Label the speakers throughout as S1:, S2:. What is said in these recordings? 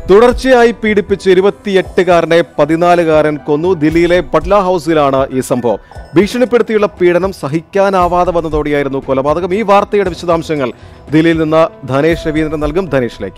S1: തുടർച്ചയായി പീഡിപ്പിച്ച് ഇരുപത്തിയെട്ടുകാരനെ പതിനാലുകാരൻ കൊന്നു ദില്ലിയിലെ ബട്ല ഹൗസിലാണ് ഈ സംഭവം ഭീഷണിപ്പെടുത്തിയുള്ള പീഡനം സഹിക്കാനാവാതെ വന്നതോടെയായിരുന്നു കൊലപാതകം ഈ വാർത്തയുടെ വിശദാംശങ്ങൾ ദില്ലിയിൽ നിന്ന് ധനേഷ് രവീന്ദ്രൻ നൽകും ധനേഷിലേക്ക്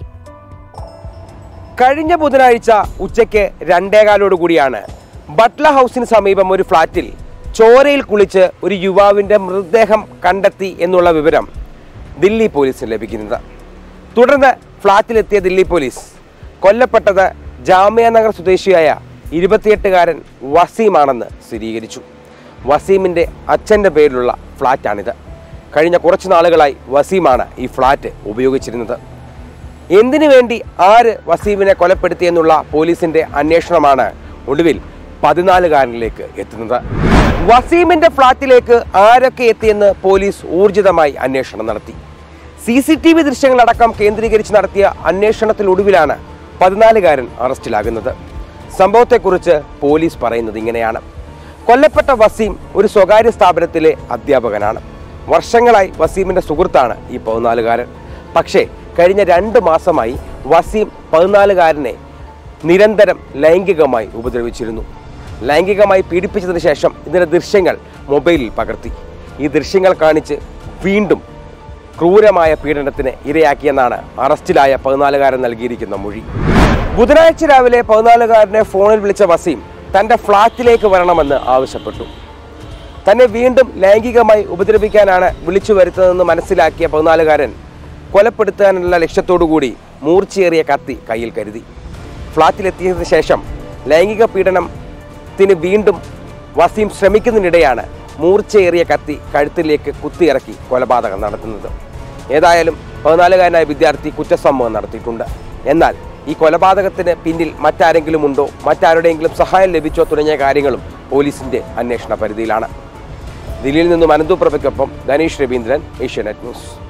S2: കഴിഞ്ഞ ബുധനാഴ്ച ഉച്ചയ്ക്ക് രണ്ടേകാലോട് കൂടിയാണ് ബട്ട്ല ഹൗസിന് സമീപം ഒരു ഫ്ളാറ്റിൽ ചോരയിൽ കുളിച്ച് ഒരു യുവാവിൻ്റെ മൃതദേഹം കണ്ടെത്തി എന്നുള്ള വിവരം ദില്ലി പോലീസിന് ലഭിക്കുന്നത് തുടർന്ന് ഫ്ളാറ്റിലെത്തിയ ദില്ലി പോലീസ് കൊല്ലപ്പെട്ടത് ജാമ്യ നഗർ സ്വദേശിയായ ഇരുപത്തിയെട്ടുകാരൻ വസീമാണെന്ന് സ്ഥിരീകരിച്ചു വസീമിൻ്റെ അച്ഛൻ്റെ പേരിലുള്ള ഫ്ളാറ്റാണിത് കഴിഞ്ഞ കുറച്ച് നാളുകളായി വസീമാണ് ഈ ഫ്ളാറ്റ് ഉപയോഗിച്ചിരുന്നത് എന്തിനു വേണ്ടി ആര് വസീമിനെ കൊലപ്പെടുത്തിയെന്നുള്ള പോലീസിന്റെ അന്വേഷണമാണ് ഒടുവിൽ പതിനാലുകാരനിലേക്ക് എത്തുന്നത് വസീമിന്റെ ഫ്ളാറ്റിലേക്ക് ആരൊക്കെ എത്തിയെന്ന് പോലീസ് ഊർജിതമായി അന്വേഷണം നടത്തി സി സി ടി വി ദൃശ്യങ്ങളടക്കം കേന്ദ്രീകരിച്ച് നടത്തിയ അന്വേഷണത്തിനൊടുവിലാണ് പതിനാലുകാരൻ അറസ്റ്റിലാകുന്നത് സംഭവത്തെക്കുറിച്ച് പോലീസ് പറയുന്നത് ഇങ്ങനെയാണ് കൊല്ലപ്പെട്ട വസീം ഒരു സ്വകാര്യ സ്ഥാപനത്തിലെ അധ്യാപകനാണ് വർഷങ്ങളായി വസീമിന്റെ സുഹൃത്താണ് ഈ പതിനാലുകാരൻ പക്ഷേ കഴിഞ്ഞ രണ്ട് മാസമായി വസീം പതിനാലുകാരനെ നിരന്തരം ലൈംഗികമായി ഉപദ്രവിച്ചിരുന്നു ലൈംഗികമായി പീഡിപ്പിച്ചതിന് ശേഷം ഇതിൻ്റെ ദൃശ്യങ്ങൾ മൊബൈലിൽ പകർത്തി ഈ ദൃശ്യങ്ങൾ കാണിച്ച് വീണ്ടും ക്രൂരമായ പീഡനത്തിന് ഇരയാക്കിയെന്നാണ് അറസ്റ്റിലായ പതിനാലുകാരൻ നൽകിയിരിക്കുന്ന മൊഴി ബുധനാഴ്ച രാവിലെ പതിനാലുകാരനെ ഫോണിൽ വിളിച്ച വസീം തൻ്റെ ഫ്ളാറ്റിലേക്ക് വരണമെന്ന് ആവശ്യപ്പെട്ടു തന്നെ വീണ്ടും ലൈംഗികമായി ഉപദ്രവിക്കാനാണ് വിളിച്ചു വരുത്തതെന്ന് മനസ്സിലാക്കിയ പതിനാലുകാരൻ കൊലപ്പെടുത്താനുള്ള ലക്ഷ്യത്തോടുകൂടി മൂർച്ചയേറിയ കത്തി കയ്യിൽ കരുതി ഫ്ളാറ്റിലെത്തിയതിനു ശേഷം ലൈംഗിക പീഡനത്തിന് വീണ്ടും വസീം ശ്രമിക്കുന്നതിനിടെയാണ് മൂർച്ചയേറിയ കത്തി കഴുത്തിലേക്ക് കുത്തിയിറക്കി കൊലപാതകം നടത്തുന്നത് ഏതായാലും പതിനാലുകാരനായ വിദ്യാർത്ഥി കുറ്റസമ്മതം നടത്തിയിട്ടുണ്ട് എന്നാൽ ഈ കൊലപാതകത്തിന് പിന്നിൽ മറ്റാരെങ്കിലും ഉണ്ടോ മറ്റാരുടെയെങ്കിലും സഹായം ലഭിച്ചോ തുടങ്ങിയ കാര്യങ്ങളും പോലീസിന്റെ അന്വേഷണ പരിധിയിലാണ് ദില്ലിയിൽ നിന്നും അനന്തു പ്രഭയ്ക്കൊപ്പം ധനീഷ് രവീന്ദ്രൻ ഏഷ്യാനെറ്റ് ന്യൂസ്